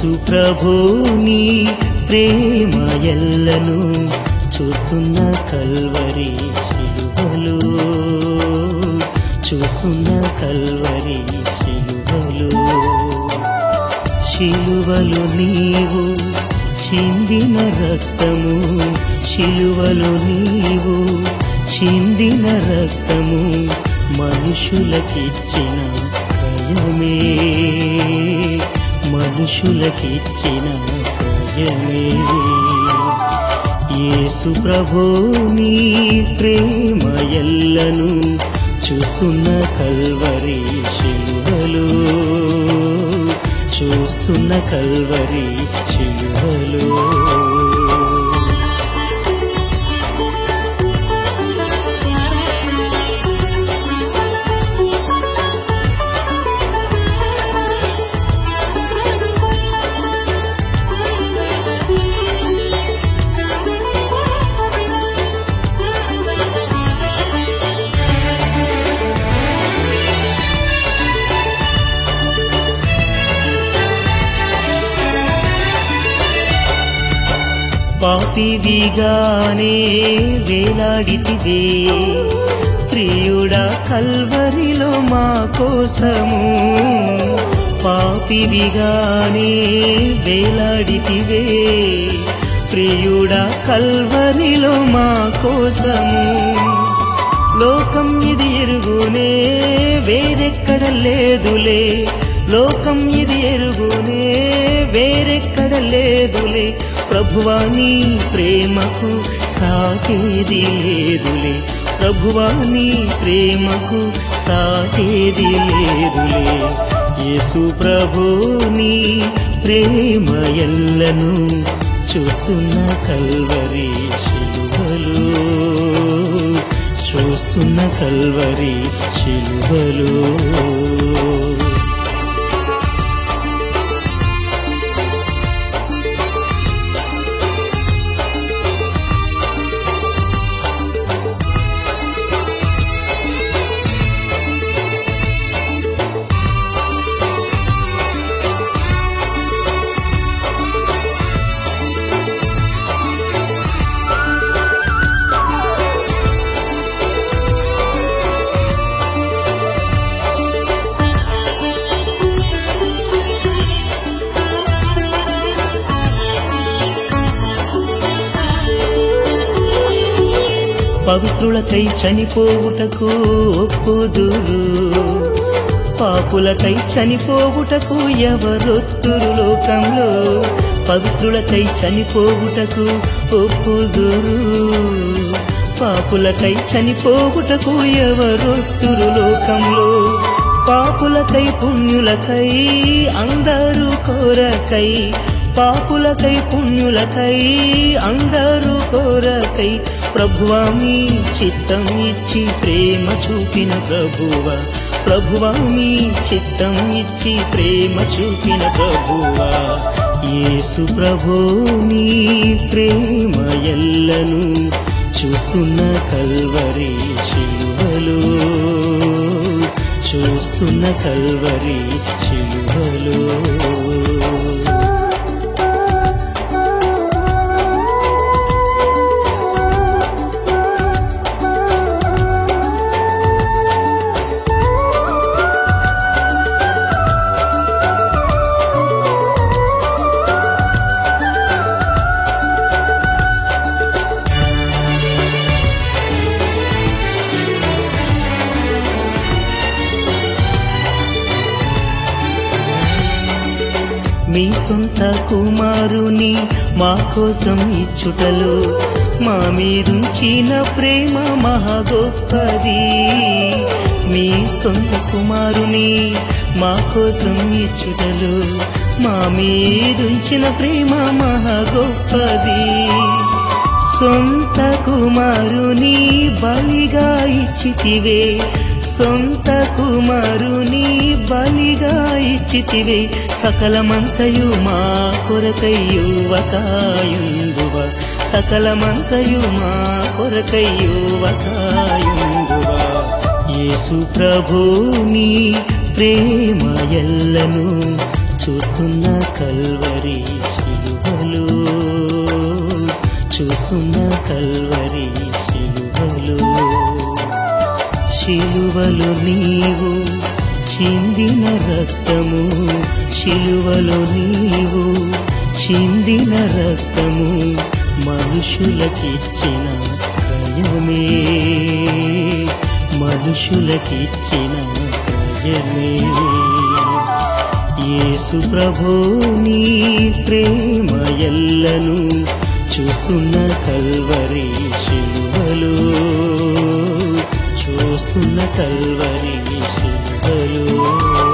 యేసు ప్రభుని ప్రేమ ఎల్లను చూస్తున్న కల్వరి శిలువలు చూస్తున్న కల్వరి శిలువలు శిలువలు నీవు చిందిన రక్తము శిలువలు నీవు చిందిన రక్తము మనుషులకిచ్చిన కయమే మనుషులకిచ్చిన కయమే యేసు ప్రభుని ప్రేమ ఎల్లను చూస్తున్న కల్వరి శిలువలు చూస్తున్న కల్వరి శిలువలు పాపివిగానే వేలాడితివే ప్రియుడా కల్వరిలో మా కోసము పాపివిగానే వేలాడితివే ప్రియుడా కల్వరిలో మా కోసము లోకం ఇది ఎరుగునే వేరెక్కడ లేదులే లోకం ఇది ఎరుగునే వేరెక్కడ లేదులే ప్రభువాని ప్రేమకు సాటేది లేదులే ప్రభువాని ప్రేమకు సాటేది లేదులే యేసు ప్రభుని ప్రేమ ఎల్లను చూస్తున్న కల్వరి శిలువలు చూస్తున్న కల్వరి శిలువలు పవిత్రులకై చనిపోవుటకు ఒప్పుదురు పాపులకై చనిపోవుటకు ఎవరొత్తురు లోకంలో పవిత్రులకై చనిపోవుటకు ఒప్పుదురు పాపులకై చనిపోవుటకు ఎవరొత్తురు లోకంలో పాపులకై పుణ్యులకై అందరూ కోరకై పాపులకై పుణ్యులకై అందరూ కోరకై ప్రభువా మీ చిత్తం ఇచ్చి ప్రేమ చూపిన ప్రభువా ప్రభువా మీ చిత్తం ఇచ్చి ప్రేమ చూపిన ప్రభువా యేసు ప్రభుని ప్రేమ ఎల్లను చూస్తున్న కల్వరి శిలువలు చూస్తున్న కల్వరి శిలువలు మీ సొంత కుమారుని మా కోసం ఇచ్చుటలో మా మీరుంచిన ప్రేమ మహా గొప్పది మీ సొంత కుమారుని మా కోసం ఇచ్చుటలో మా మీరుంచిన ప్రేమ మహా గొప్పది సొంత కుమారుని బలిగా ఇచ్చితివే సొంత కుమారుని బలిగా ఇచ్చితివే సకలమంతయు మా కొరకయ్యువకాయుందువ సకలమంతయు మా కొరకయ్యువకాయుందువ యేసు ప్రభుని ప్రేమ ఎల్లను చూస్తున్న కల్వరి శిలువలు చూస్తున్న కల్వరి శిలువలు శిలువలు నీవు చిందిన రక్తము శిలువలు నీవు చిందిన రక్తము మనుషులకిచ్చిన క్రయమే మనుషులకిచ్చిన క్రయమే యేసు ప్రభో నీ ప్రేమ ఎల్లను చూస్తున్న కల్వరి శిలువలు చూస్తున్న కల్వరి శిలువలు